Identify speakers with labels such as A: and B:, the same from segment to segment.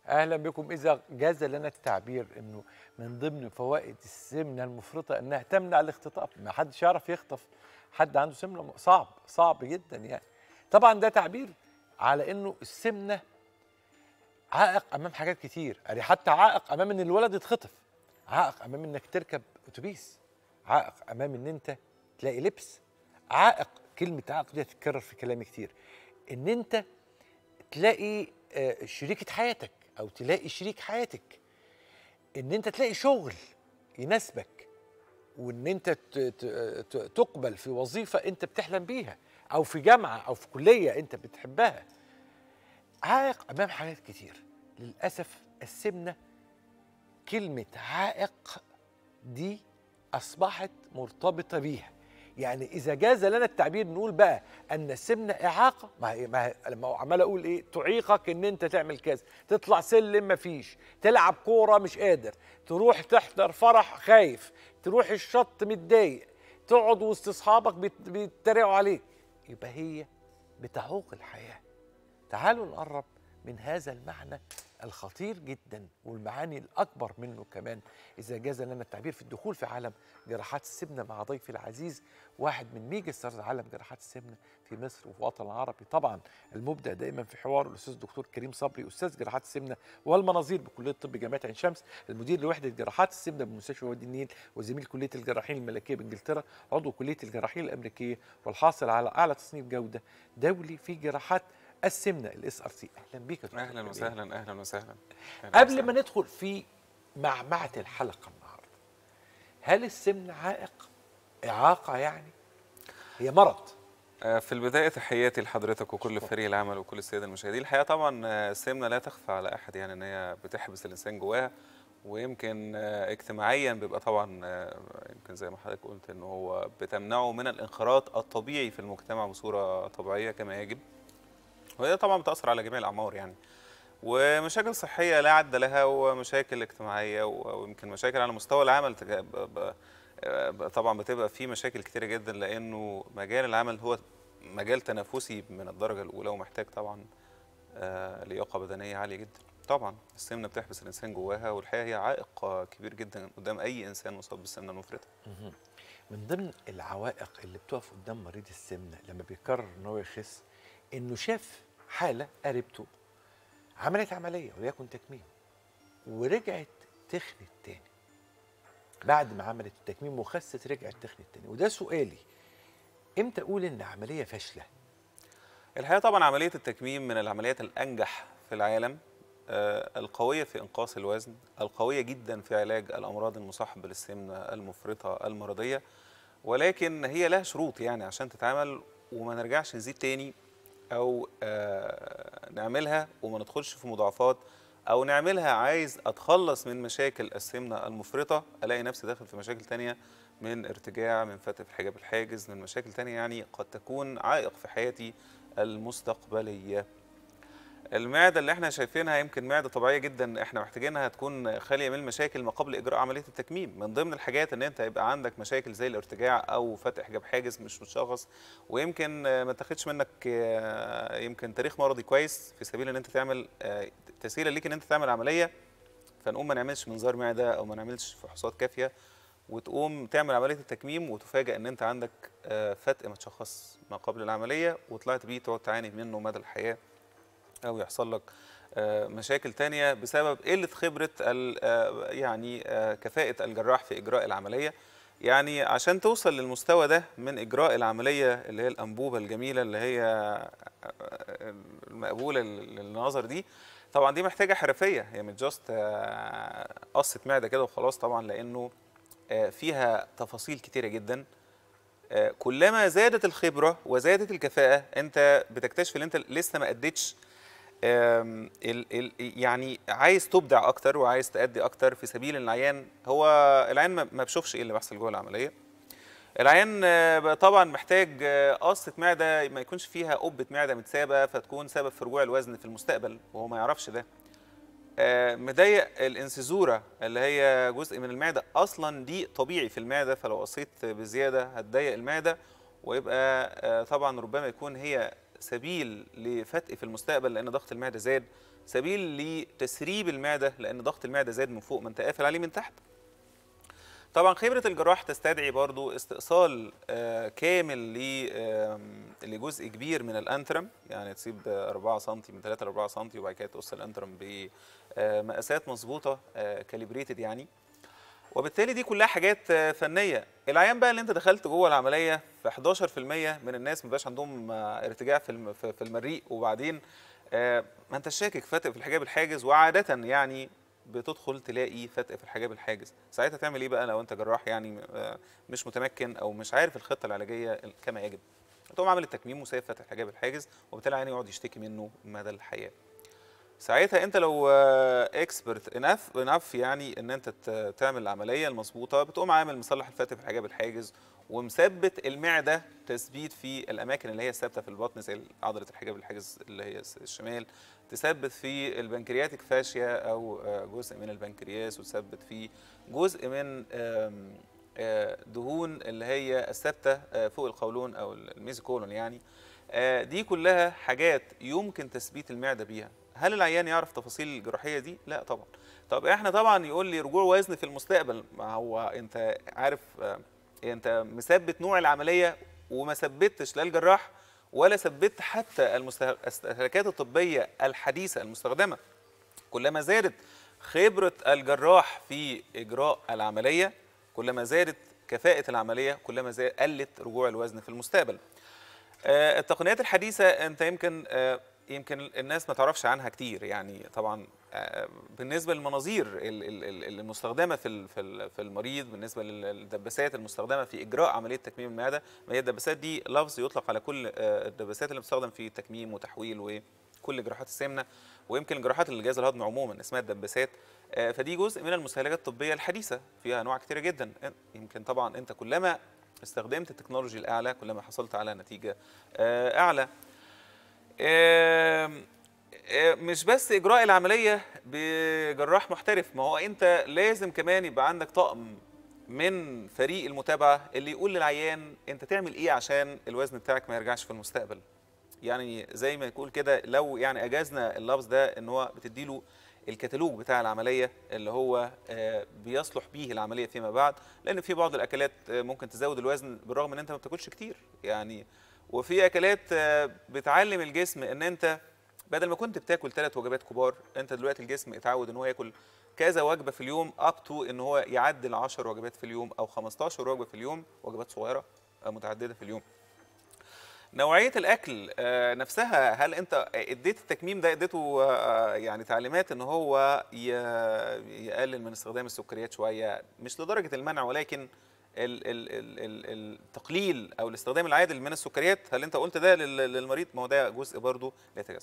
A: اهلا بكم اذا جاز لنا التعبير انه من ضمن فوائد السمنه المفرطه انها تمنع الاختطاف ما حدش يعرف يخطف حد عنده سمنه م- صعب صعب جدا يعني طبعا ده تعبير على انه السمنه عائق امام حاجات كتير يعني حتى عائق امام ان الولد يتخطف عائق امام انك تركب اتوبيس عائق امام ان انت تلاقي لبس عائق كلمه عائق دي هتتكرر في كلامي كتير ان انت تلاقي آه، شريكة حياتك أو تلاقي شريك حياتك إن أنت تلاقي شغل يناسبك وإن أنت ت- ت- ت- تقبل في وظيفة أنت بتحلم بيها أو في جامعة أو في كلية أنت بتحبها عائق أمام حاجات كتير للأسف السمنة كلمة عائق دي أصبحت مرتبطة بيها يعني إذا جاز لنا التعبير نقول بقى أن السمنة إعاقة ما هي ما هي لما عمال أقول إيه تعيقك إن أنت تعمل كذا تطلع سلم مفيش تلعب كورة مش قادر تروح تحضر فرح خايف تروح الشط متضايق تقعد وسط أصحابك بيت- بيتريقوا عليك يبقى هي بتعوق الحياة تعالوا نقرب من هذا المعنى الخطير جدا والمعاني الأكبر منه كمان إذا جاز لنا التعبير في الدخول في عالم جراحات السمنة مع ضيفي العزيز واحد من ميجا ستارز عالم جراحات السمنة في مصر وفي الوطن العربي طبعا المبدع دايما في حوار الأستاذ الدكتور كريم صبري أستاذ جراحات السمنة والمناظير بكلية الطب جامعة عين شمس المدير لوحدة جراحات السمنة بمستشفى وادي النيل وزميل كلية الجراحين الملكية بإنجلترا عضو كلية الجراحين الأمريكية والحاصل على أعلى تصنيف جودة دولي في جراحات السمنه الاس ار سي اهلا بك يا دكتور
B: اهلا
A: كريم.
B: وسهلا اهلا وسهلا أهلاً
A: قبل
B: وسهلاً.
A: ما ندخل في معمعه الحلقه النهارده هل السمنه عائق اعاقه يعني هي مرض
B: آه، في البداية تحياتي لحضرتك وكل فريق العمل وكل السادة المشاهدين الحقيقة طبعا آه، السمنة لا تخفى على أحد يعني إن هي بتحبس الإنسان جواها ويمكن آه، اجتماعيا بيبقى طبعا آه، يمكن زي ما حضرتك قلت إن هو بتمنعه من الانخراط الطبيعي في المجتمع بصورة طبيعية كما يجب وهي طبعا بتأثر على جميع الأعمار يعني ومشاكل صحية لا عد لها ومشاكل اجتماعية و- ويمكن مشاكل على مستوى العمل تجا- ب- ب- آه، طبعا بتبقى في مشاكل كتيرة جدا لأنه مجال العمل هو مجال تنافسي من الدرجة الأولى ومحتاج طبعا آه، لياقة بدنية عالية جدا طبعا السمنة بتحبس الإنسان جواها والحقيقة هي عائق آه، كبير جدا قدام أي إنسان مصاب بالسمنة المفرطة
A: من ضمن العوائق اللي بتقف قدام مريض السمنه لما بيقرر ان هو يخس انه شاف حاله قريبته عملت عمليه وليكن تكميم ورجعت تخنت تاني بعد ما عملت التكميم وخست رجعت تخنت تاني وده سؤالي امتى اقول ان عمليه فاشله
B: الحقيقة طبعا عملية التكميم من العمليات الأنجح في العالم آه، القوية في إنقاص الوزن القوية جدا في علاج الأمراض المصاحبة للسمنة المفرطة المرضية ولكن هي لها شروط يعني عشان تتعمل وما نرجعش نزيد تاني أو آه، نعملها وما ندخلش في مضاعفات أو نعملها عايز أتخلص من مشاكل السمنة المفرطة ألاقي نفسي داخل في مشاكل تانية من ارتجاع من فتق في الحجاب الحاجز من مشاكل تانية يعني قد تكون عائق في حياتي المستقبلية المعدة اللي احنا شايفينها يمكن معدة طبيعية جدا احنا محتاجينها تكون خالية من المشاكل ما قبل إجراء عملية التكميم من ضمن الحاجات ان انت يبقى عندك مشاكل زي الارتجاع او فتح حجاب حاجز مش متشخص ويمكن آه، ما تاخدش منك آه، يمكن تاريخ مرضي كويس في سبيل ان انت تعمل آه، تسهيلا ليك ان انت تعمل عملية فنقوم ما نعملش منظار معدة او ما نعملش فحوصات كافية وتقوم تعمل عملية التكميم وتفاجأ ان انت عندك آه، فتق ما تشخص ما قبل العملية وطلعت بيه تقعد تعاني منه مدى الحياة او يحصل لك آه، مشاكل تانية بسبب قلة خبرة ال- آه، يعني آه، كفاءة الجراح في إجراء العملية يعني عشان توصل للمستوى ده من إجراء العملية اللي هي الأنبوبة الجميلة اللي هي آه، المقبولة لل- للنظر دي طبعا دي محتاجة حرفية هي مش جاست قصة معدة كده وخلاص طبعا لأنه آه، فيها تفاصيل كتيرة جدا آه، كلما زادت الخبرة وزادت الكفاءة أنت بتكتشف إن أنت لسه ما أديتش آم، ال ال يعني عايز تبدع اكتر وعايز تأدي اكتر في سبيل إن العيان هو العيان ما ما بيشوفش ايه اللي بيحصل جوه العمليه العيان آه، بقى طبعا محتاج آه، قصه معده ما يكونش فيها قبه معده متسابه فتكون سبب في رجوع الوزن في المستقبل وهو ما يعرفش ده آه، مضايق الانسيزوره اللي هي جزء من المعده اصلا دي طبيعي في المعده فلو قصيت بزياده هتضيق المعده ويبقى آه، طبعا ربما يكون هي سبيل لفتق في المستقبل لان ضغط المعده زاد سبيل لتسريب المعده لان ضغط المعده زاد من فوق ما انت قافل عليه من تحت طبعا خبره الجراح تستدعي برضو استئصال آه، كامل ل- آم، لجزء كبير من الانترم يعني تسيب 4 سم من 3 ل 4 سم وبعد كده تقص الانترم بمقاسات مظبوطه كاليبريتد يعني وبالتالي دي كلها حاجات آه، فنيه العيان بقى اللي انت دخلت جوه العمليه في 11% من الناس ما بقاش عندهم آه، ارتجاع في الم- في في المريء وبعدين آه، ما انت شاكك فتق في الحجاب الحاجز وعاده يعني بتدخل تلاقي فتق في الحجاب الحاجز ساعتها تعمل ايه بقى لو انت جراح يعني آه، مش متمكن او مش عارف الخطه العلاجيه كما يجب تقوم عامل التكميم وسايب فتح الحجاب الحاجز وبالتالي العيان يقعد يشتكي منه مدى الحياه ساعتها انت لو اكسبرت انف انف يعني ان انت ت- تعمل العمليه المظبوطه بتقوم عامل مصلح الفتق في الحجاب الحاجز ومثبت المعده تثبيت في الاماكن اللي هي ثابته في البطن زي عضله الحجاب الحاجز اللي هي الس- الشمال تثبت في البنكرياتيك فاشيا او آه، جزء من البنكرياس وتثبت في جزء من آم، آه، دهون اللي هي الثابته آه، فوق القولون او الميزوكولون يعني آه، دي كلها حاجات يمكن تثبيت المعده بيها هل العيان يعرف تفاصيل الجراحيه دي لا طبعا طب احنا طبعا يقول لي رجوع وزن في المستقبل ما هو انت عارف آه، انت مثبت نوع العمليه وما ثبتش لا الجراح ولا ثبت حتى المسته- المستهلكات الطبيه الحديثه المستخدمه كلما زادت خبره الجراح في اجراء العمليه كلما زادت كفاءه العمليه كلما زاد قلت رجوع الوزن في المستقبل آه، التقنيات الحديثه انت يمكن آه، يمكن الناس ما تعرفش عنها كتير يعني طبعا آه، بالنسبه للمناظير ال- ال- ال- المستخدمه في ال- في ال- في المريض بالنسبه للدباسات المستخدمه في اجراء عمليه تكميم المعده ما هي الدباسات دي لفظ يطلق على كل آه، الدباسات اللي بتستخدم في تكميم وتحويل وكل جراحات السمنه ويمكن جراحات الجهاز الهضمي عموما اسمها الدباسات آه، فدي جزء من المستهلكات الطبيه الحديثه فيها انواع كتيره جدا يمكن طبعا انت كلما استخدمت التكنولوجي الاعلى كلما حصلت على نتيجه آه، اعلى آم، آه، مش بس اجراء العمليه بجراح محترف ما هو انت لازم كمان يبقى عندك طقم من فريق المتابعه اللي يقول للعيان انت تعمل ايه عشان الوزن بتاعك ما يرجعش في المستقبل يعني زي ما يقول كده لو يعني اجازنا اللفظ ده ان هو بتديله الكتالوج بتاع العمليه اللي هو آه، بيصلح بيه العمليه فيما بعد لان في بعض الاكلات آه، ممكن تزود الوزن بالرغم ان انت ما بتاكلش كتير يعني وفي اكلات آه، بتعلم الجسم ان انت بدل ما كنت بتاكل ثلاث وجبات كبار انت دلوقتي الجسم اتعود ان هو ياكل كذا وجبه في اليوم اب تو ان هو يعدل 10 وجبات في اليوم او 15 وجبه في اليوم وجبات صغيره آه، متعدده في اليوم نوعيه الاكل آه، نفسها هل انت اديت التكميم ده اديته آه، يعني تعليمات ان هو ي- يقلل من استخدام السكريات شويه مش لدرجه المنع ولكن ال- ال- ال- ال- التقليل او الاستخدام العادل من السكريات هل انت قلت ده لل- للمريض ما هو ده جزء برضه لا يتجزأ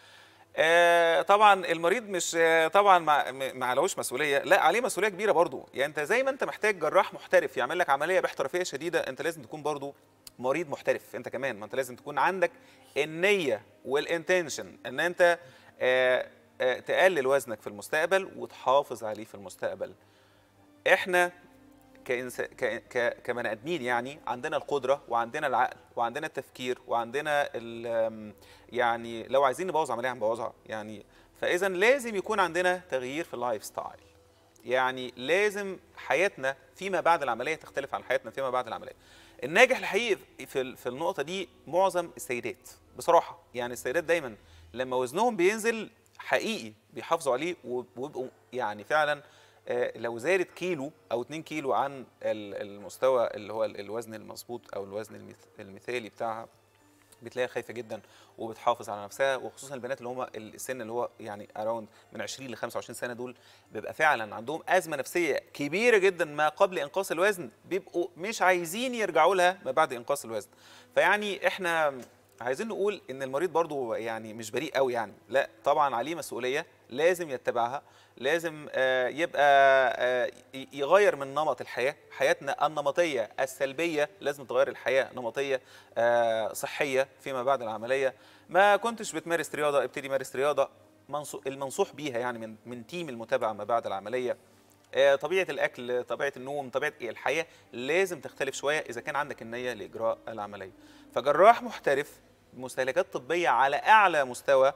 B: آه، طبعا المريض مش آه، طبعا ما ما عليهوش مسؤوليه لا عليه مسؤوليه كبيره برضو يعني انت زي ما انت محتاج جراح محترف يعمل لك عمليه باحترافيه شديده انت لازم تكون برضو مريض محترف انت كمان ما انت لازم تكون عندك النيه والانتنشن ان انت آه، آه، تقلل وزنك في المستقبل وتحافظ عليه في المستقبل احنا كإنس... ك... ك... كبني ادمين يعني عندنا القدره وعندنا العقل وعندنا التفكير وعندنا ال... أم، يعني لو عايزين نبوظ عمليه هنبوظها يعني فاذا لازم يكون عندنا تغيير في اللايف ستايل يعني لازم حياتنا فيما بعد العمليه تختلف عن حياتنا فيما بعد العمليه الناجح الحقيقي في ال- في النقطه دي معظم السيدات بصراحه يعني السيدات دايما لما وزنهم بينزل حقيقي بيحافظوا عليه وب- وبيبقوا يعني فعلا آه، لو زادت كيلو او 2 كيلو عن ال- المستوى اللي هو ال- الوزن المظبوط او الوزن المث- المثالي بتاعها بتلاقيها خايفه جدا وبتحافظ على نفسها وخصوصا البنات اللي هم السن اللي هو يعني اراوند من 20 ل 25 سنه دول بيبقى فعلا عندهم ازمه نفسيه كبيره جدا ما قبل انقاص الوزن بيبقوا مش عايزين يرجعوا لها ما بعد انقاص الوزن فيعني احنا عايزين نقول ان المريض برضو يعني مش بريء قوي يعني لا طبعا عليه مسؤوليه لازم يتبعها لازم آه، يبقى آه، ي- يغير من نمط الحياه حياتنا النمطيه السلبيه لازم تغير الحياه نمطيه آه، صحيه فيما بعد العمليه ما كنتش بتمارس رياضه ابتدي مارس رياضه منصو- المنصوح بيها يعني من من تيم المتابعه ما بعد العمليه آه، طبيعه الاكل طبيعه النوم طبيعه إيه؟ الحياه لازم تختلف شويه اذا كان عندك النيه لاجراء العمليه فجراح محترف مستهلكات طبيه على اعلى مستوى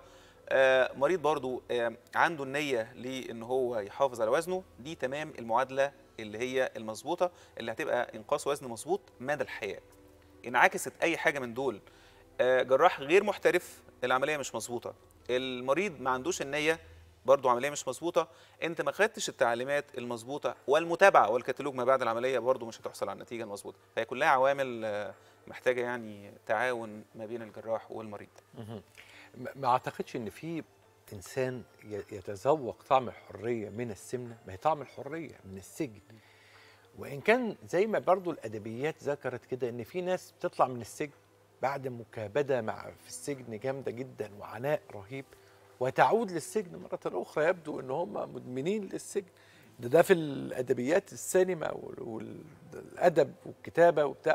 B: آه، مريض برضو آه، عنده النيه لان هو يحافظ على وزنه دي تمام المعادله اللي هي المظبوطه اللي هتبقى انقاص وزن مظبوط مدى الحياه انعكست اي حاجه من دول آه، جراح غير محترف العمليه مش مظبوطه المريض ما عندوش النيه برضو عمليه مش مظبوطه انت ما خدتش التعليمات المظبوطه والمتابعه والكتالوج ما بعد العمليه برضو مش هتحصل على النتيجه المظبوطه فهي كلها عوامل آه، محتاجه يعني تعاون ما بين الجراح والمريض
A: ما ما اعتقدش ان في انسان ي- يتذوق طعم الحريه من السمنه ما هي طعم الحريه من السجن وان كان زي ما برضو الادبيات ذكرت كده ان في ناس بتطلع من السجن بعد مكابده مع في السجن جامده جدا وعناء رهيب وتعود للسجن مره اخرى يبدو ان هم مدمنين للسجن ده ده في الادبيات السينما وال- والادب والكتابه وبتاع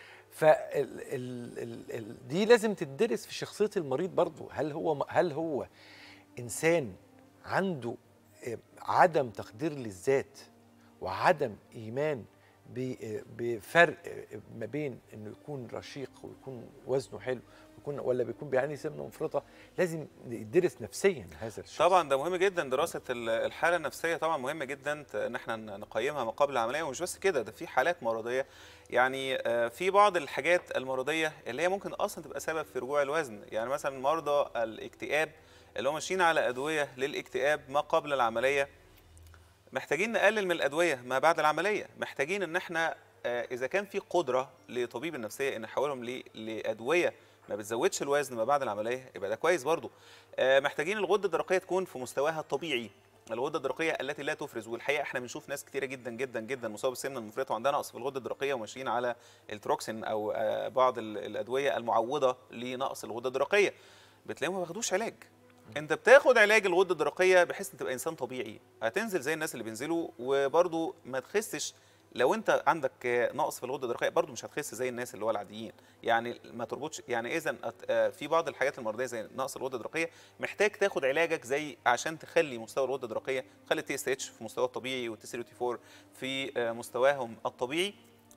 A: فال ال ال ال دي لازم تدرس في شخصيه المريض برضو هل هو هل هو انسان عنده آه، عدم تقدير للذات وعدم ايمان ب- آه، بفرق آه، ما بين انه يكون رشيق ويكون وزنه حلو ويكون ولا بيكون بيعاني سمنه مفرطه لازم يدرس نفسيا هذا الشخص
B: طبعا ده مهم جدا دراسه ال- الحاله النفسيه طبعا مهمه جدا ت- ان احنا ن- نقيمها ما قبل العمليه ومش بس كده ده في حالات مرضيه يعني آه، في بعض الحاجات المرضيه اللي هي ممكن اصلا تبقى سبب في رجوع الوزن يعني مثلا مرضى الاكتئاب اللي هم ماشيين على ادويه للاكتئاب ما قبل العمليه محتاجين نقلل من الادويه ما بعد العمليه محتاجين ان احنا آه، اذا كان في قدره لطبيب النفسيه ان يحولهم ل- لادويه ما بتزودش الوزن ما بعد العمليه يبقى ده كويس برضو آه، محتاجين الغده الدرقيه تكون في مستواها الطبيعي الغده الدرقيه التي لا تفرز والحقيقه احنا بنشوف ناس كتيره جدا جدا جدا مصابه بالسمنه المفرطه وعندها نقص في الغده الدرقيه وماشيين على التروكسين او آه، بعض ال- الادويه المعوضه لنقص الغده الدرقيه بتلاقيهم ما بياخدوش علاج انت بتاخد علاج الغده الدرقيه بحيث ان تبقى انسان طبيعي هتنزل زي الناس اللي بينزلوا وبرضو ما تخسش لو انت عندك نقص في الغده الدرقيه برضو مش هتخس زي الناس اللي هو العاديين يعني ما تربطش يعني اذا في بعض الحاجات المرضيه زي نقص الغده الدرقيه محتاج تاخد علاجك زي عشان تخلي مستوى الغده الدرقيه تخلي التي اس اتش في مستواه الطبيعي والتي 3 تي 4 في آه، مستواهم الطبيعي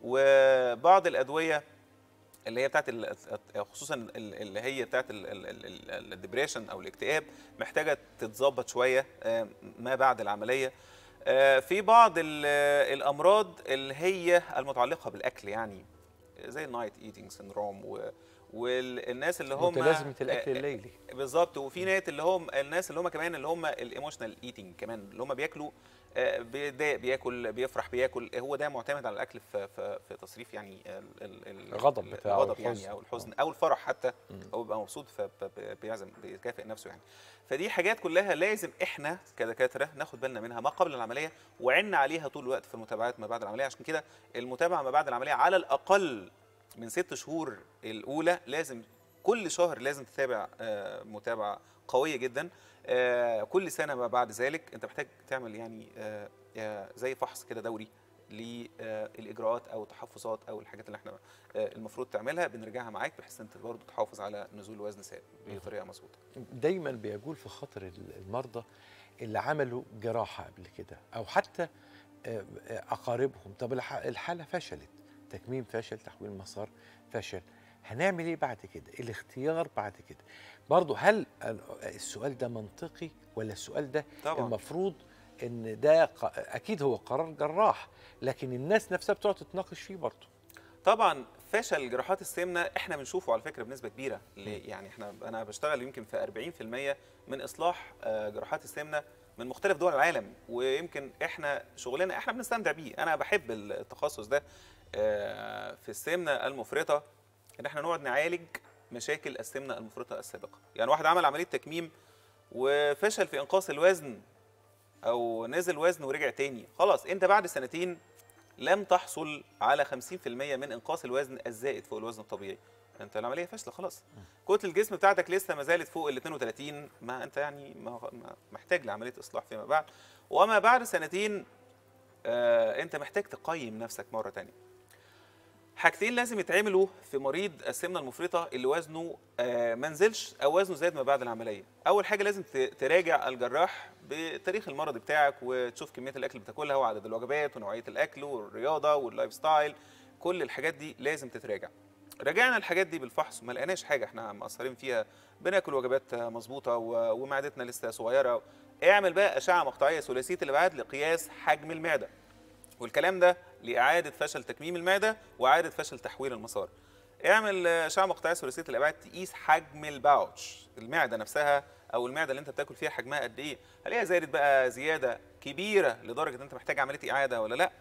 B: وبعض الادويه اللي هي بتاعت ال- خصوصا ال- اللي هي بتاعت الدبريشن او الاكتئاب محتاجه تتظبط شويه آه، ما بعد العمليه آه، في بعض ال- الامراض اللي هي المتعلقه بالاكل يعني زي النايت ايتنج سندروم والناس اللي هم
A: متلازمه الاكل
B: آه،
A: الليلي
B: بالظبط وفي ناس اللي هم الناس اللي هم كمان اللي هم الايموشنال ايتنج كمان اللي هم بياكلوا آه، بيتضايق بياكل بيفرح بياكل هو ده معتمد على الاكل في في, في تصريف يعني ال- ال- ال-
A: الغضب بتاعه
B: الغضب
A: والحزن.
B: يعني او الحزن او الفرح حتى هو بيبقى مبسوط فبيعزم بيكافئ نفسه يعني فدي حاجات كلها لازم احنا كدكاتره ناخد بالنا منها ما قبل العمليه وعنا عليها طول الوقت في المتابعات ما بعد العمليه عشان كده المتابعه ما بعد العمليه على الاقل من ست شهور الاولى لازم كل شهر لازم تتابع آه، متابعه قويه جدا آه، كل سنه ما بعد ذلك انت محتاج تعمل يعني آه، آه، زي فحص كده دوري للاجراءات او التحفظات او الحاجات اللي احنا آه، المفروض تعملها بنرجعها معاك بحيث انت برضه تحافظ على نزول الوزن سالب بطريقه مظبوطه
A: دايما بيجول في خاطر ال- المرضى اللي عملوا جراحه قبل كده او حتى آه، آه، اقاربهم طب الح- الحاله فشلت تكميم فشل تحويل مسار فشل هنعمل ايه بعد كده الاختيار بعد كده برضه هل ال- السؤال ده منطقي ولا السؤال ده
B: طبعا
A: المفروض ان ده ق- اكيد هو قرار جراح لكن الناس نفسها بتقعد تتناقش فيه برضه
B: طبعا فشل جراحات السمنه احنا بنشوفه على فكره بنسبه كبيره ليه؟ يعني احنا انا بشتغل يمكن في 40% من اصلاح آه، جراحات السمنه من مختلف دول العالم ويمكن احنا شغلنا احنا بنستمتع بيه انا بحب التخصص ده آه، في السمنه المفرطه ان احنا نقعد نعالج مشاكل السمنه المفرطه السابقه يعني واحد عمل عمليه تكميم وفشل في انقاص الوزن او نزل وزن ورجع تاني خلاص انت بعد سنتين لم تحصل على 50% من انقاص الوزن الزائد فوق الوزن الطبيعي انت العمليه فاشله خلاص كتله الجسم بتاعتك لسه ما زالت فوق ال 32 ما انت يعني ما ما- محتاج لعمليه اصلاح فيما بعد وما بعد سنتين آه انت محتاج تقيم نفسك مره تانية حاجتين لازم يتعملوا في مريض السمنه المفرطه اللي وزنه آه ما نزلش او وزنه زاد ما بعد العمليه اول حاجه لازم ت- تراجع الجراح بتاريخ المرض بتاعك وتشوف كميه الاكل اللي بتاكلها وعدد الوجبات ونوعيه الاكل والرياضه واللايف ستايل كل الحاجات دي لازم تتراجع راجعنا الحاجات دي بالفحص ما لقيناش حاجه احنا مقصرين فيها بناكل وجبات مظبوطه و- ومعدتنا لسه صغيره اعمل بقى اشعه مقطعيه ثلاثيه الابعاد لقياس حجم المعده والكلام ده لاعاده فشل تكميم المعده واعاده فشل تحويل المسار اعمل اشعه مقطعيه ثلاثيه الابعاد تقيس حجم الباوتش المعده نفسها او المعده اللي انت بتاكل فيها حجمها قد ايه هل هي زادت بقى زياده كبيره لدرجه ان انت محتاج عمليه اعاده ولا لا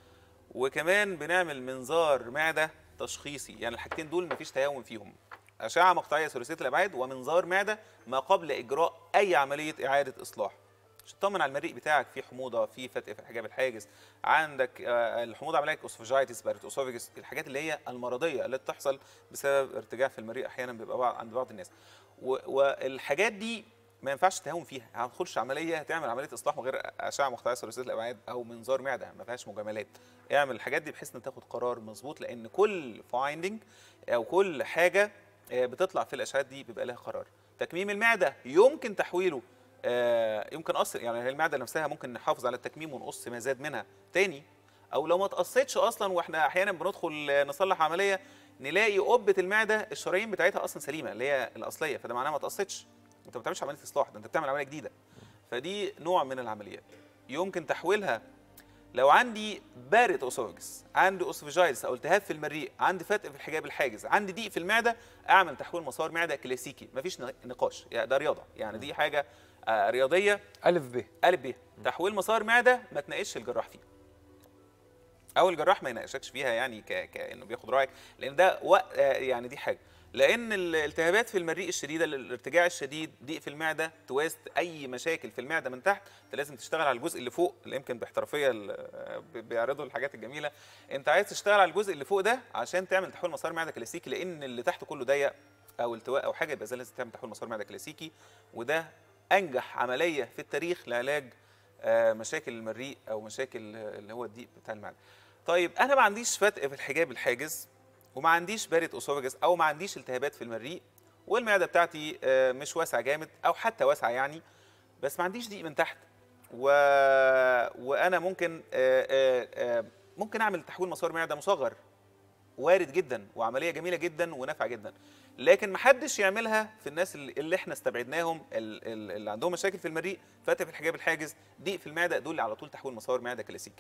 B: وكمان بنعمل منظار معده تشخيصي يعني الحاجتين دول مفيش تهاون فيهم اشعه مقطعيه ثلاثيه الابعاد ومنظار معده ما قبل اجراء اي عمليه اعاده اصلاح عشان تطمن على المريء بتاعك في حموضه في فتق في الحجاب الحاجز عندك آه، الحموضه عمليه اوسوفاجيتس بارت اوسوفيجس الحاجات اللي هي المرضيه اللي بتحصل بسبب ارتجاع في المريء احيانا بيبقى بعض عند بعض الناس و- والحاجات دي ما ينفعش تهاون فيها هتخش عمليه تعمل عمليه اصلاح من غير اشعه مقطعيه ثلاثيه الابعاد او منظار معده ما فيهاش مجاملات اعمل الحاجات دي بحيث ان تاخد قرار مظبوط لان كل فايندنج او كل حاجه آه، بتطلع في الاشعات دي بيبقى لها قرار تكميم المعده يمكن تحويله آه، يمكن قص يعني هي المعده نفسها ممكن نحافظ على التكميم ونقص ما زاد منها تاني او لو ما اتقصتش اصلا واحنا احيانا بندخل آه، نصلح عمليه نلاقي قبه المعده الشرايين بتاعتها اصلا سليمه اللي هي الاصليه فده معناها ما اتقصتش انت ما بتعملش عمليه اصلاح ده انت بتعمل عمليه جديده فدي نوع من العمليات يمكن تحويلها لو عندي بارت اوسوفجس عندي اوسوفيجايتس او التهاب في المريء عندي فتق في الحجاب الحاجز عندي ضيق في المعده اعمل تحويل مسار معده كلاسيكي مفيش نقاش يعني ده رياضه يعني دي حاجه آه، رياضيه
A: الف ب
B: الف ب تحويل مسار معده ما تناقشش الجراح فيه او الجراح ما يناقشكش فيها يعني ك... كانه بياخد رايك لان ده وقت آه، يعني دي حاجه لان الالتهابات في المريء الشديده الارتجاع الشديد ضيق في المعده تواسط اي مشاكل في المعده من تحت انت لازم تشتغل على الجزء اللي فوق اللي يمكن باحترافيه ال- آه، بي- بيعرضوا الحاجات الجميله انت عايز تشتغل على الجزء اللي فوق ده عشان تعمل تحويل مسار معده كلاسيكي لان اللي تحت كله ضيق او التواء او حاجه يبقى زي لازم تعمل تحويل مسار معده كلاسيكي وده انجح عمليه في التاريخ لعلاج آه، مشاكل المريء او مشاكل آه، اللي هو الضيق بتاع المعده. طيب انا ما عنديش فتق في الحجاب الحاجز وما عنديش بارد اسوفاجس او ما عنديش التهابات في المريء والمعده بتاعتي آه، مش واسعه جامد او حتى واسعه يعني بس ما عنديش ضيق من تحت و... وانا ممكن آه، آه، آه، ممكن اعمل تحويل مسار معده مصغر وارد جدا وعمليه جميله جدا ونافعه جدا لكن ما حدش يعملها في الناس اللي اللي احنا استبعدناهم ال- ال- اللي عندهم مشاكل في المريء فتق في الحجاب الحاجز ضيق في المعده دول على طول تحويل مسار معده كلاسيكي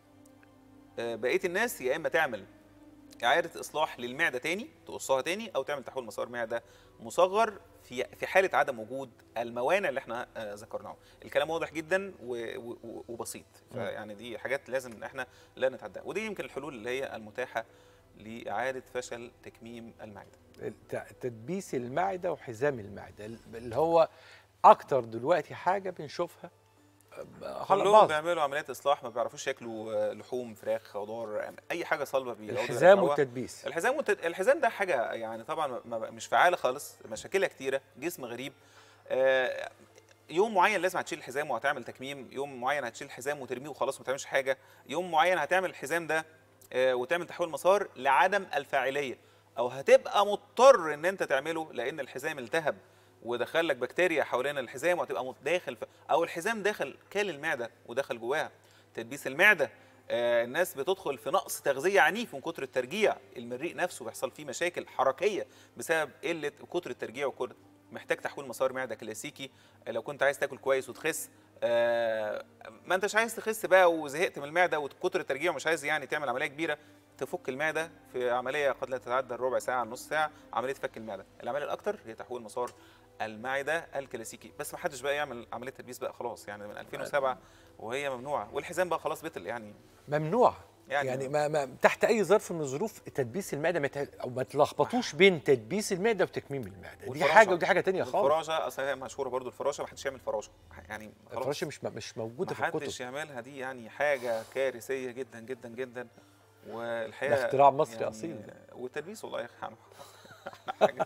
B: آه، بقيه الناس يا اما تعمل اعاده اصلاح للمعده تاني تقصها تاني او تعمل تحويل مسار معده مصغر في في حاله عدم وجود الموانع اللي احنا آه، ذكرناهم الكلام واضح جدا و- و- وبسيط فيعني دي حاجات لازم ان احنا لا نتعداها ودي يمكن الحلول اللي هي المتاحه لاعاده فشل تكميم المعده
A: الت- تدبيس المعده وحزام المعده اللي هو اكتر دلوقتي حاجه بنشوفها آه، خلاص
B: كلهم
A: باظ.
B: بيعملوا عمليات اصلاح ما بيعرفوش ياكلوا آه، لحوم فراخ خضار اي حاجه صلبه بيقعدوا
A: الحزام
B: يرجعوها.
A: والتدبيس
B: الحزام والت... الحزام ده حاجه يعني طبعا ما- ما- مش فعاله خالص مشاكلها كتيره جسم غريب آه، يوم معين لازم هتشيل الحزام وهتعمل تكميم يوم معين هتشيل الحزام وترميه وخلاص ما تعملش حاجه يوم معين هتعمل الحزام ده آه، وتعمل تحويل مسار لعدم الفاعليه او هتبقى مضطر ان انت تعمله لان الحزام التهب ودخل لك بكتيريا حوالين الحزام وهتبقى مت- داخل في او الحزام داخل كال المعده ودخل جواها تدبيس المعده آه، الناس بتدخل في نقص تغذيه عنيف من كتر الترجيع المريء نفسه بيحصل فيه مشاكل حركيه بسبب قله كتر الترجيع وكتر محتاج تحويل مسار معده كلاسيكي آه، لو كنت عايز تاكل كويس وتخس آه، ما انتش عايز تخس بقى وزهقت من المعده وكتر الترجيع ومش عايز يعني تعمل عمليه كبيره تفك المعده في عمليه قد لا تتعدى الربع ساعه نص ساعه عمليه فك المعده العمليه الاكثر هي تحويل مسار المعده الكلاسيكي بس ما حدش بقى يعمل عمليه تدبيس بقى خلاص يعني من 2007 وهي ممنوعه والحزام بقى خلاص بطل يعني
A: ممنوع
B: يعني-
A: يعني, يعني ما ما تحت اي ظرف من الظروف تدبيس المعده ما ت- او ما تلخبطوش بين تدبيس المعده وتكميم المعده دي
B: والفراشة.
A: حاجه ودي حاجه تانية خالص
B: الفراشه اصل هي مشهوره برضو الفراشه ما حدش يعمل فراشه يعني خلاص
A: الفراشه مش مش موجوده
B: ما
A: في الكتب
B: حدش يعملها دي يعني حاجه كارثيه جدا جدا جدا والحقيقه
A: ده اختراع مصري
B: يعني
A: أصيل.
B: والتدبيس والله يا اخي حاجه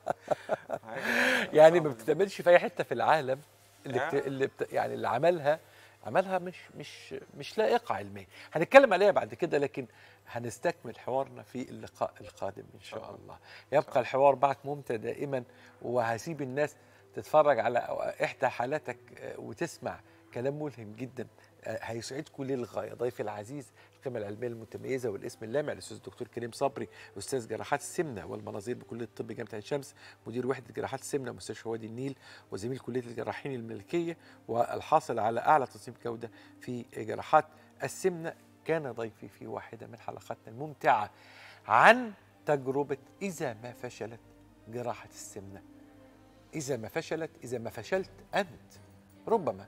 B: حاجة
A: يعني ما
B: صعبة جداً.
A: بتتعملش في اي حته في العالم اللي بت...
B: آه.
A: اللي بت... يعني اللي عملها عملها مش مش مش لائقه علميا هنتكلم عليها بعد كده لكن هنستكمل حوارنا في اللقاء القادم ان شاء
B: طبعاً.
A: الله يبقى الحوار معك ممتع دائما وهسيب الناس تتفرج على احدى حالاتك آه، وتسمع كلام ملهم جدا آه، هيسعدكم للغايه ضيفي العزيز القيمه العلميه المتميزه والاسم اللامع الاستاذ الدكتور كريم صبري استاذ جراحات السمنه والمناظير بكليه الطب جامعه عين شمس مدير وحده جراحات السمنه مستشفى وادي النيل وزميل كليه الجراحين الملكيه والحاصل على اعلى تصنيف جوده في جراحات السمنه كان ضيفي في واحده من حلقاتنا الممتعه عن تجربه اذا ما فشلت جراحه السمنه اذا ما فشلت اذا ما فشلت انت ربما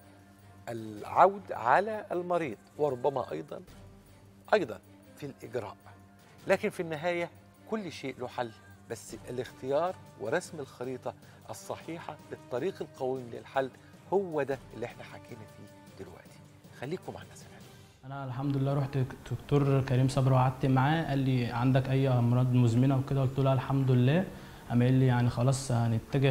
A: العود على المريض وربما ايضا ايضا في الاجراء لكن في النهايه كل شيء له حل بس الاختيار ورسم الخريطه الصحيحه للطريق القويم للحل هو ده اللي احنا حكينا فيه دلوقتي خليكم معنا سلام
C: انا الحمد لله رحت دكتور كريم صبري وقعدت معاه قال لي عندك اي امراض مزمنه وكده قلت له الحمد لله قام قال لي يعني خلاص هنتجه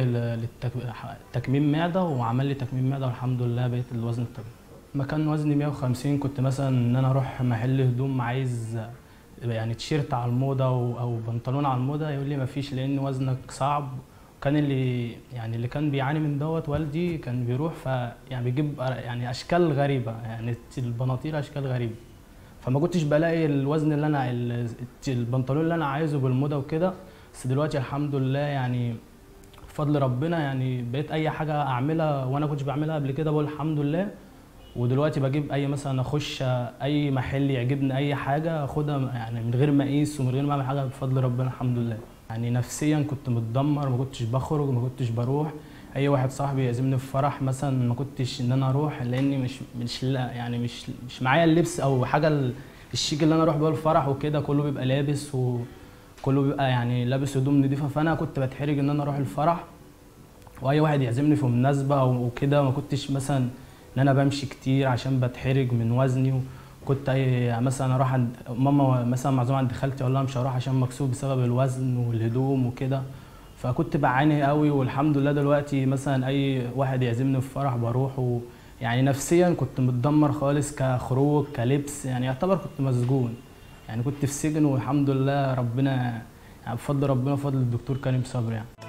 C: للتكميم معده وعمل لي تكميم معده والحمد لله بقيت الوزن الطبيعي مكان وزني 150 كنت مثلا ان انا اروح محل هدوم عايز يعني تيشيرت على الموضه او أو بنطلون على الموضه يقول لي مفيش لان وزنك صعب وكان اللي يعني اللي كان بيعاني من دوت والدي كان بيروح ف يعني بيجيب يعني اشكال غريبه يعني البناطيل اشكال غريبه فما كنتش بلاقي الوزن اللي انا ال- البنطلون اللي انا عايزه بالموضه وكده بس دلوقتي الحمد لله يعني بفضل ربنا يعني بقيت اي حاجه اعملها وانا كنتش بعملها قبل كده بقول الحمد لله ودلوقتي بجيب اي مثلا اخش اي محل يعجبني اي حاجه اخدها يعني من غير ما اقيس ومن غير ما اعمل حاجه بفضل ربنا الحمد لله يعني نفسيا كنت متدمر ما كنتش بخرج ما كنتش بروح اي واحد صاحبي يعزمني في فرح مثلا ما كنتش ان انا اروح لاني مش مش لا يعني مش مش معايا اللبس او حاجه ال- الشيك اللي انا اروح بيه الفرح وكده كله بيبقى لابس وكله بيبقى يعني لابس هدوم نضيفه فانا كنت بتحرج ان انا اروح الفرح واي واحد يعزمني في مناسبه او كده ما كنتش مثلا ان انا بمشي كتير عشان بتحرج من وزني وكنت أي مثلا اروح عند ماما مثلا معزومه عند خالتي اقول لها مش هروح عشان مكسوف بسبب الوزن والهدوم وكده فكنت بعاني قوي والحمد لله دلوقتي مثلا اي واحد يعزمني في فرح بروح و يعني نفسيا كنت متدمر خالص كخروج كلبس يعني يعتبر كنت مسجون يعني كنت في سجن والحمد لله ربنا يعني بفضل ربنا وفضل الدكتور كريم صبري يعني